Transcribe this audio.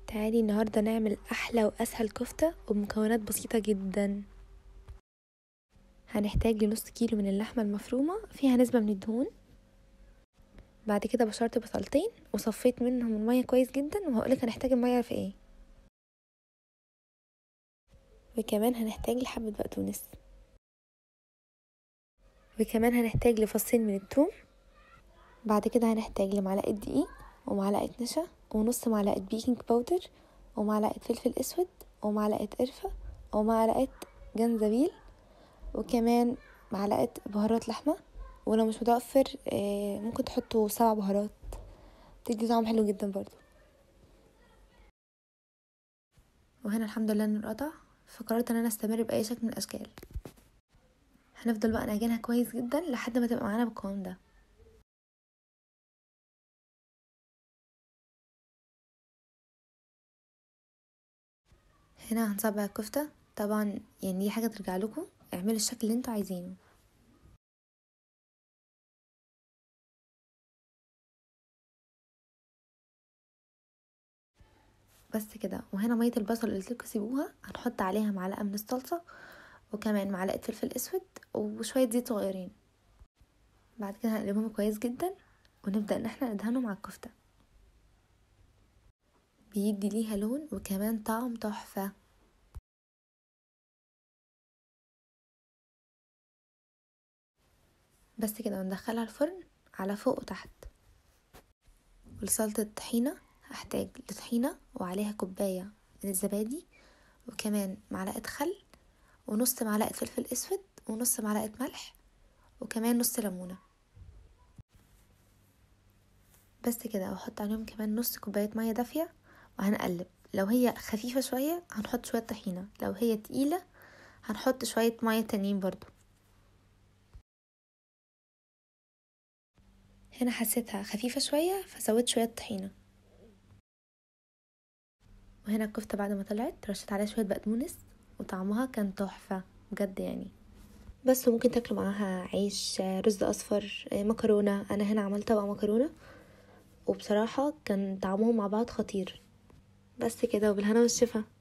تعالي النهاردة نعمل أحلى وأسهل كفتة وبمكونات بسيطة جدا هنحتاج لنص كيلو من اللحمة المفرومة فيها نسبة من الدهون بعد كده بشرت بصلتين وصفيت منهم المية كويس جدا وهقولك هنحتاج المية في ايه وكمان هنحتاج لحبة بقدونس وكمان هنحتاج لفصين من الثوم بعد كده هنحتاج لمعلقة دقيق ومعلقة نشا ونص معلقة بيكنج باودر ومعلقة فلفل اسود ومعلقة قرفة ومعلقة جنزبيل وكمان معلقة بهارات لحمة ولو مش متوفر آه، ممكن تحطوا سبع بهارات تدي طعم حلو جدا برضو وهنا الحمد لله النور قطع فقررت ان انا استمر باي شكل من الاشكال هنفضل بقى نعجنها كويس جدا لحد ما تبقى معانا بالقوام ده هنا هنصبع الكفتة طبعا يعني دي حاجة ترجع لكم اعملوا الشكل اللي انتوا عايزينه بس كده وهنا مية البصل اللي قلتلكوا سيبوها هنحط عليها معلقة من الصلصة وكمان معلقة فلفل اسود وشوية زيت صغيرين بعد كده هنقلبهم كويس جدا ونبدأ ان احنا ندهنهم على الكفتة بيدي ليها لون وكمان طعم تحفة بس كده وندخلها الفرن على فوق وتحت ولسلطة الطحينة هحتاج لطحينة وعليها كوباية من الزبادي وكمان معلقة خل ونص معلقة فلفل اسود ونص معلقة ملح وكمان نص ليمونة بس كده واحط عليهم كمان نص كوباية مية دافية وهنقلب لو هي خفيفة شوية هنحط شوية طحينة لو هي تقيلة هنحط شوية مية تانيين برضو هنا حسيتها خفيفة شوية فزودت شوية طحينة وهنا الكفتة بعد ما طلعت رشيت عليها شوية بقدونس وطعمها كان تحفة بجد يعني بس وممكن تاكلوا معاها عيش رز اصفر مكرونة انا هنا عملت طبق مكرونة وبصراحة كان طعمهم مع بعض خطير بس كده وبالهنا والشفا